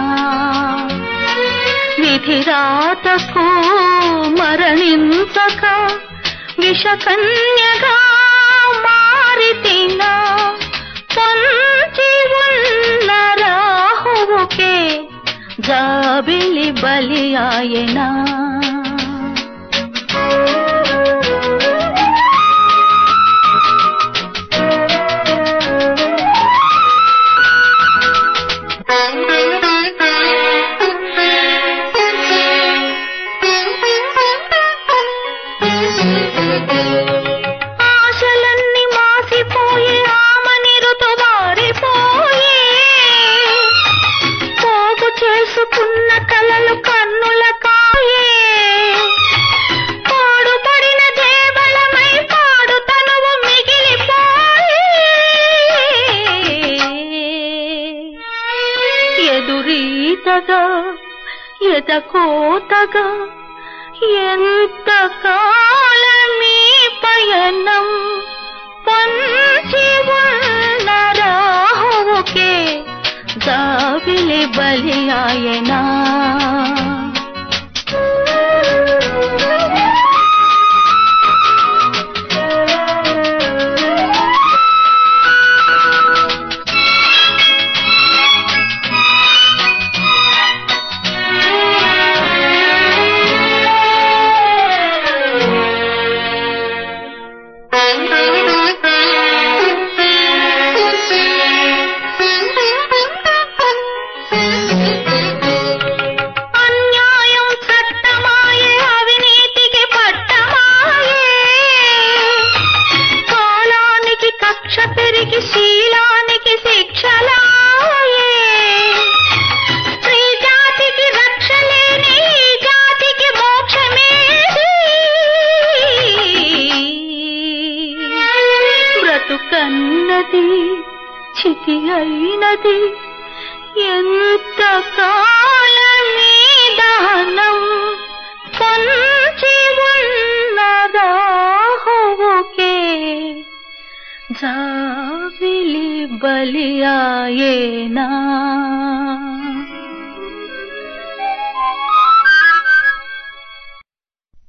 విధిరాతకు మరణించక విషకన్యగా మారితినా పొంచి ఉన్న రాహువుకే జాబిలి బలి ఆయనా ఆశలన్నీ మాసిపోయి ఆమని ఋతువారిపోయి పోగు చేసుకున్న కలలు కన్నుల కాయే పాడుపడిన దేవళమై పాడు తనువు మిగిలిపోయి ఎదురీతగా ఎదకోతగా ఎంత కాలమీ పయనం పొంచి ఉన్న రాహువుకే జాబిలి బలి ఆయనా అన్యాయం చట్టమాయే అవినీతికి పట్టమాయే కాలానికి కక్ష పెరిగి శీలానికి శిక్షలాయే స్త్రీ జాతికి రక్ష లేని ఈ జాతికి మోక్షమేది బ్రతుకన్నది చితి అయినది ఎంత కాలమీ దహనం పొంచి ఉన్న రాహువుకే జాబిలి బలి ఆయనా